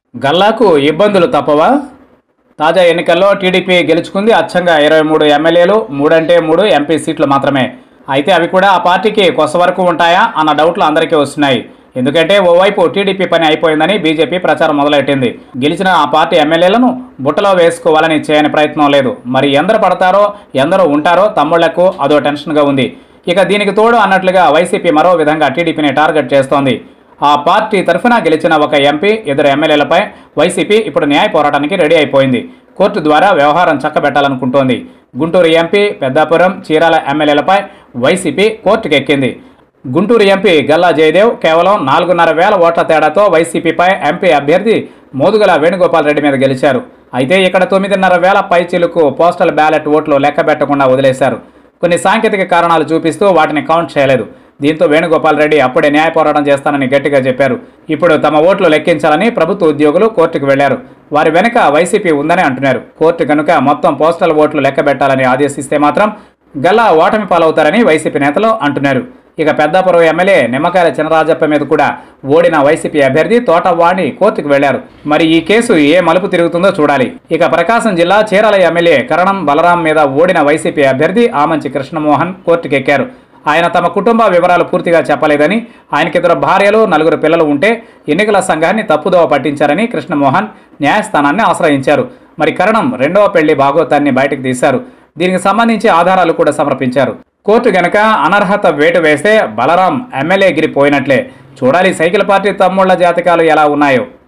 గల్లాకు ఇబ్బందులు తప్పవా తాజా ఎన్నికల్లో టీడీపీ గెలుచుకుంది అచ్చంగా ఇరవై మూడు ఎమ్మెల్యేలు మూడంటే మూడు ఎంపీ సీట్లు మాత్రమే అయితే అవి కూడా ఆ పార్టీకి కొస వరకు ఉంటాయా అన్న డౌట్లు అందరికీ వస్తున్నాయి ఎందుకంటే ఓవైపు టీడీపీ పని అయిపోయిందని బీజేపీ ప్రచారం మొదలెట్టింది గెలిచిన ఆ పార్టీ ఎమ్మెల్యేలను బుట్టలో వేసుకోవాలని చేయని ప్రయత్నం లేదు మరి ఎందరు పడతారో ఎందరో ఉంటారో తమ్ముళ్లకు అదో టెన్షన్గా ఉంది ఇక దీనికి తోడు అన్నట్లుగా వైసీపీ మరో విధంగా టీడీపీని టార్గెట్ చేస్తోంది ఆ పార్టీ తరఫున గెలిచిన ఒక ఎంపీ ఇద్దరు ఎమ్మెల్యేలపై వైసీపీ ఇప్పుడు న్యాయ పోరాటానికి రెడీ అయిపోయింది కోర్టు ద్వారా వ్యవహారం చక్కబెట్టాలనుకుంటోంది గుంటూరు ఎంపీ పెద్దాపురం చీరాల ఎమ్మెల్యేలపై వైసీపీ కోర్టుకు ఎక్కింది గుంటూరు ఎంపీ గల్లా జయదేవ్ కేవలం నాలుగున్నర వేల ఓట్ల తేడాతో వైసీపీపై ఎంపీ అభ్యర్థి మోదుగల వేణుగోపాల్ రెడ్డి మీద గెలిచారు అయితే ఇక్కడ తొమ్మిదిన్నర వేల పైచీలకు పోస్టల్ బ్యాలెట్ ఓట్లు లెక్క పెట్టకుండా వదిలేశారు కొన్ని సాంకేతిక కారణాలు చూపిస్తూ వాటిని కౌంట్ చేయలేదు దీంతో వేణుగోపాల్ రెడ్డి అప్పుడే న్యాయ పోరాటం చేస్తానని గట్టిగా చెప్పారు ఇప్పుడు తమ ఓట్లు లెక్కించాలని ప్రభుత్వ ఉద్యోగులు కోర్టుకు వెళ్లారు వారి వెనుక వైసీపీ ఉందని అంటున్నారు కోర్టు కనుక మొత్తం పోస్టల్ ఓట్లు లెక్క పెట్టాలని ఆదేశిస్తే మాత్రం గల్లా ఓటమి పాలవుతారని వైసీపీ నేతలు అంటున్నారు ఇక పెద్దాపురం ఎమ్మెల్యే నిమ్మకాయల చినరాజప్ప మీద కూడా ఓడిన వైసీపీ అభ్యర్థి తోటవాణి కోర్టుకు వెళ్లారు మరి ఈ కేసు ఏ మలుపు తిరుగుతుందో చూడాలి ఇక ప్రకాశం జిల్లా చీరాల ఎమ్మెల్యే కరణం బలరాం మీద ఓడిన వైసీపీ అభ్యర్థి ఆమంచి కృష్ణమోహన్ కోర్టుకెక్కారు ఆయన తమ కుటుంబ వివరాలు పూర్తిగా చెప్పలేదని ఆయనకిద్దరు భార్యలు నలుగురు పిల్లలు ఉంటే ఎన్నికల సంఘాన్ని తప్పుదోవ పట్టించారని కృష్ణమోహన్ న్యాయస్థానాన్ని ఆశ్రయించారు మరి కరణం రెండవ పెళ్లి భాగోతాన్ని బయటకు తీశారు దీనికి సంబంధించి ఆధారాలు కూడా సమర్పించారు కోర్టు గనక అనర్హత వేటు వేస్తే బలరాం ఎమ్మెల్యే గిరి పోయినట్లే చూడాలి సైకిల్ పార్టీ తమ్ముళ్ల జాతకాలు ఎలా ఉన్నాయో